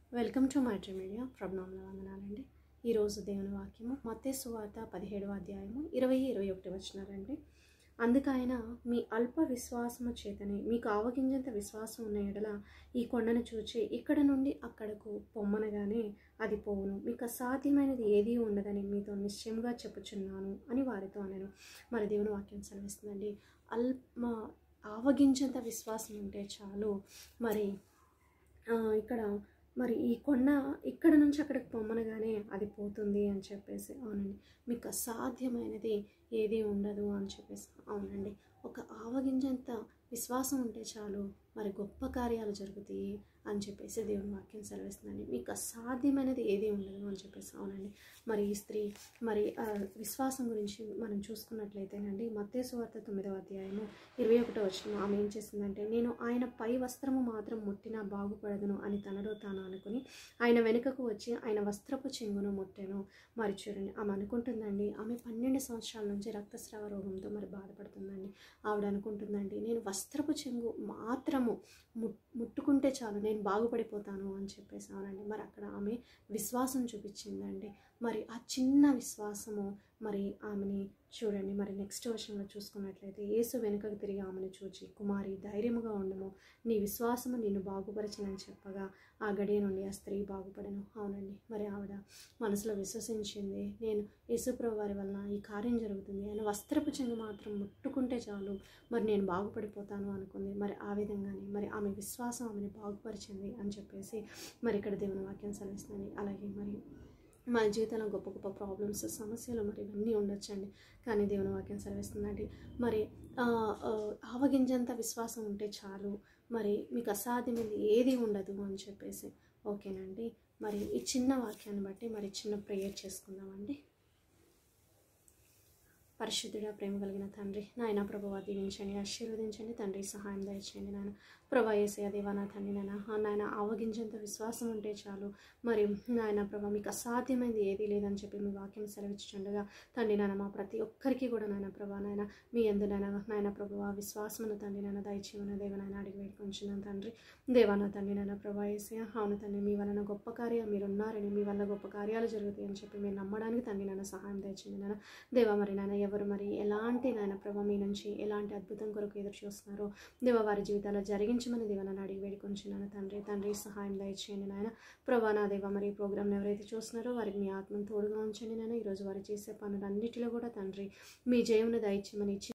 welcome to my dream media ప్రభునామల వందనాలండి ఈరోజు దేవుని వాక్యము మత్తే సువార్త పదిహేడవ అధ్యాయము ఇరవై ఇరవై ఒకటి వచ్చినారండి అందుకైన మీ అల్ప విశ్వాసము చేతనే మీకు ఆవగింజంత విశ్వాసం ఉన్న ఎడల ఈ కొండను చూచి ఇక్కడ నుండి అక్కడకు పొమ్మనగానే అది పోవును మీకు అసాధ్యమైనది ఏదీ ఉండదని మీతో నిశ్చయంగా చెప్పుచున్నాను అని వారితో అనను మరి దేవుని వాక్యం సెలవిస్తుందండి అల్ప ఆవగించంత విశ్వాసం ఉంటే చాలు మరి ఆ, ఇక్కడ మరి ఈ కొండ ఇక్కడ నుంచి అక్కడికి పొమ్మనగానే అది పోతుంది అని చెప్పేసి అవునండి మీకు అసాధ్యమైనది ఏది ఉండదు అని చెప్పేసి అవునండి ఒక ఆవగింజంత విశ్వాసం ఉంటే చాలు మరి గొప్ప కార్యాలు జరుగుతాయి అని చెప్పేసి దేవుని వాక్యం సెలవిస్తుందండి మీకు అసాధ్యమైనది ఏది ఉండదు అని చెప్పేసి అవునండి మరి ఈ స్త్రీ మరి ఆ, విశ్వాసం గురించి మనం చూసుకున్నట్లయితేనండి మత్తేసు వార్త తొమ్మిదవ అధ్యాయము ఇరవై ఒకటో వచ్చిన ఆమె ఏం చేసిందంటే నేను ఆయన పై వస్త్రము మాత్రం ముట్టినా బాగుపడదును అని తనలో తాను అనుకుని ఆయన వెనుకకు వచ్చి ఆయన వస్త్రపు చెంగును ముట్టాను మరి చూడండి ఆమె అనుకుంటుందండి ఆమె పన్నెండు సంవత్సరాల నుంచి రక్తస్రావ రోగంతో మరి బాధపడుతుందండి ఆవిడ అనుకుంటుందండి నేను వస్త్రపు చెంగు మాత్రము ముట్ ముట్టుకుంటే చాలు నేను బాగుపడిపోతాను అని చెప్పేసి అవునండి మరి అక్కడ ఆమె విశ్వాసం చూపించిందండి మరి ఆ చిన్న విశ్వాసము మరి ఆమెని చూడండి మరి నెక్స్ట్ వర్షంలో చూసుకున్నట్లయితే యేసు వెనుకకు తిరిగి ఆమెను చూచి కుమారి ధైర్యముగా ఉండము నీ విశ్వాసము నిన్ను బాగుపరచనని చెప్పగా ఆ గడియ నుండి ఆ స్త్రీ బాగుపడను అవునండి మరి ఆవిడ మనసులో విశ్వసించింది నేను యేసుప్రభు వారి వలన ఈ కార్యం జరుగుతుంది ఆయన వస్త్రపు చెంగు మాత్రం ముట్టుకుంటే చాలు మరి నేను బాగుపడిపోతాను అనుకుంది మరి ఆ విధంగానే మరి ఆమె విశ్వాసం ఆమెను బాగుపరిచింది అని చెప్పేసి మరి ఇక్కడ దేవుని వాక్యం సెలవిస్తుంది అలాగే మరి మన జీవితంలో గొప్ప గొప్ప ప్రాబ్లమ్స్ సమస్యలు మరి ఇవన్నీ ఉండొచ్చండి కానీ దేవుని వాక్యం సెలవిస్తుందండి మరి ఆ, ఆ, ఆవగింజంత విశ్వాసం ఉంటే చాలు మరి మీకు అసాధ్యమైంది ఏది ఉండదు అని చెప్పేసి ఓకేనండి మరి ఈ చిన్న వాక్యాన్ని బట్టి మరి చిన్న ప్రేయర్ చేసుకుందామండి పరిశుద్ధుడా ప్రేమ కలిగిన తండ్రి నాయన ప్రభువా దీవించండి ఆశీర్వదించండి తండ్రి సహాయం దయచేయండి నాయన ప్రభా ఏసయ దేవా నా తండ్రి నాయన ఆ నాయన ఆవగించేంత విశ్వాసం ఉంటే చాలు మరి నాయన ప్రభా మీకు అసాధ్యమైనది ఏదీ లేదని చెప్పి మీ వాక్యం సెలవిచ్చుండగా తండ్రి నాయన మా ప్రతి ఒక్కరికి కూడా నాయన ప్రభా నాయన మీ ఎందు నాయన నాయన ప్రభువా విశ్వాసమును తండ్రి నాయన దయచేయమని దేవనాయన అడిగి వేడుకొంచున్నాను తండ్రి దేవాన తండ్రి నాయన ప్రభా ఏసయ అవును తండ్రి మీ వలన గొప్ప కార్యాలు మీరు ఉన్నారని మీ వల్ల గొప్ప కార్యాలు జరుగుతాయి అని చెప్పి మీరు నమ్మడానికి తండ్రి నాయన సహాయం దయచేయండి నాయన దేవా మరి నాయన ఎవరు మరి ఎలాంటి నాయన ప్రభా మీ నుంచి ఎలాంటి అద్భుతం కొరకు ఎదురు చూస్తున్నారో దేవ వారి జీవితాల్లో జరిగించమని దేవ నన్ను అడిగి వేడుకొంచున్నాను తండ్రి తండ్రి సహాయం దయచేయండి నాయన ప్రభా నా దేవ మరి ఈ ప్రోగ్రామ్ని ఎవరైతే చూస్తున్నారో వారికి మీ ఆత్మను తోడుగా ఉంచండి నాయన ఈరోజు వారు చేసే పనులన్నిటిలో కూడా తండ్రి మీ జయమును దయచేయమని ఇచ్చి